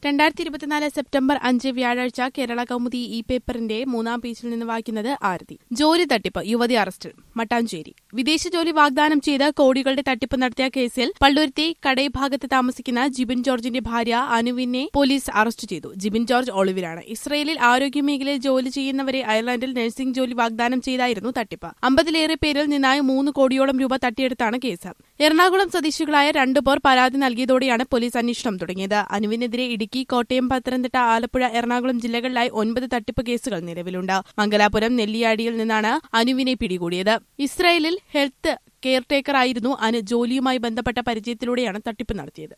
രണ്ടായിരത്തി ഇരുപത്തിനാല് സെപ്റ്റംബർ അഞ്ച് വ്യാഴാഴ്ച കേരള കൗമുദി ഇ പേപ്പറിന്റെ മൂന്നാം പേജിൽ നിന്ന് വായിക്കുന്നത് ആരതി ജോലി തട്ടിപ്പ് യുവതി അറസ്റ്റിൽ മട്ടാഞ്ചേരി വിദേശ ജോലി വാഗ്ദാനം ചെയ്ത് കോടികളുടെ തട്ടിപ്പ് നടത്തിയ കേസിൽ പള്ളുരുത്തി കടൈഭാഗത്ത് താമസിക്കുന്ന ജിബിൻ ജോർജിന്റെ ഭാര്യ അനുവിനെ പോലീസ് അറസ്റ്റ് ചെയ്തു ജിബിൻ ജോർജ് ഒളിവിലാണ് ഇസ്രയേലിൽ ആരോഗ്യമേഖലയിൽ ജോലി ചെയ്യുന്നവരെ അയർലൻഡിൽ നഴ്സിംഗ് ജോലി വാഗ്ദാനം ചെയ്തായിരുന്നു തട്ടിപ്പ് അമ്പതിലേറെ പേരിൽ നിന്നായി മൂന്ന് കോടിയോളം രൂപ തട്ടിയെടുത്താണ് കേസ് എറണാകുളം സ്വദേശികളായ രണ്ടുപേർ പരാതി നൽകിയതോടെയാണ് പോലീസ് അന്വേഷണം തുടങ്ങിയത് അനുവിനെതിരെ ഇടുക്കി കോട്ടയം പത്തനംതിട്ട ആലപ്പുഴ എറണാകുളം ജില്ലകളിലായി ഒൻപത് തട്ടിപ്പ് കേസുകൾ നിലവിലുണ്ട് മംഗലാപുരം നെല്ലിയാടിയിൽ നിന്നാണ് അനുവിനെ പിടികൂടിയത് ഇസ്രായേലിൽ ഹെൽത്ത് കെയർടേക്കറായിരുന്നു അനു ജോലിയുമായി ബന്ധപ്പെട്ട പരിചയത്തിലൂടെയാണ് തട്ടിപ്പ് നടത്തിയത്